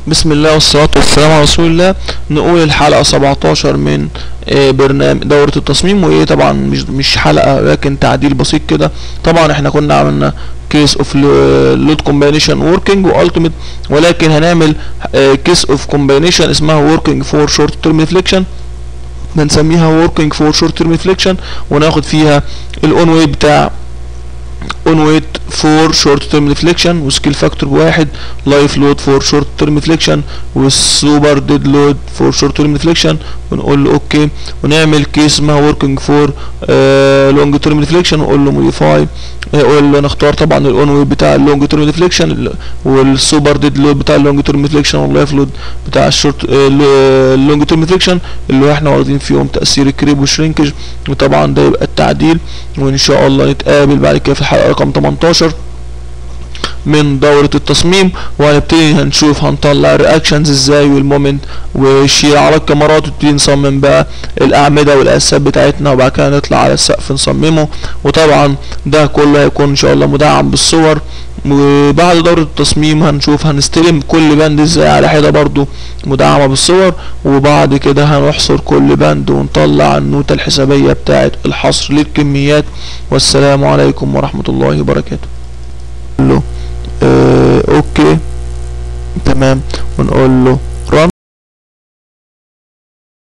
بسم الله والصلاة والسلام على رسول الله نقول الحلقة 17 من آه، برنامج دورة التصميم وهي طبعا مش مش حلقة لكن تعديل بسيط كده طبعا احنا كنا عملنا كيس اوف لود كومبينيشن وركينج والتيميت ولكن هنعمل كيس اوف كومبينيشن اسمها وركينج فور شورت تيرم ريفليكشن بنسميها وركينج فور شورت تيرم ريفليكشن وناخد فيها الاون ويت بتاع اون ويت فور شورت تيرم ريفليكشن وسكيل فاكتور بواحد لايف لود فور شورت تيرم ريفليكشن والسوبر ديد لود فور شورت تيرم ريفليكشن ونقول له اوكي ونعمل كيس اسمها وركينج فور لونج تيرم ريفليكشن ونقول له موديفاي نقول له نختار طبعا الاون ويت بتاع اللونج تيرم ريفليكشن والسوبر ديد لود بتاع اللونج تيرم ريفليكشن واللايف لود بتاع الشورت اللونج تيرم ريفليكشن اللي احنا واخدين فيهم تاثير الكريب والشرينكج وطبعا ده يبقى التعديل وان شاء الله نتقابل بعد كده في الحلقه رقم 18 من دورة التصميم وهنبتدي هنشوف هنطلع الرياكشنز ازاي والمومنت والشير على الكاميرات ونبتدي نصمم بقى الاعمدة والاساسات بتاعتنا وبعد كده نطلع على السقف نصممه وطبعا ده كله هيكون ان شاء الله مدعم بالصور وبعد دورة التصميم هنشوف هنستلم كل بند ازاي على حدة برضو مدعمة بالصور وبعد كده هنحصر كل بند ونطلع النوتة الحسابية بتاعت الحصر للكميات والسلام عليكم ورحمة الله وبركاته له اه اوكي تمام ونقول له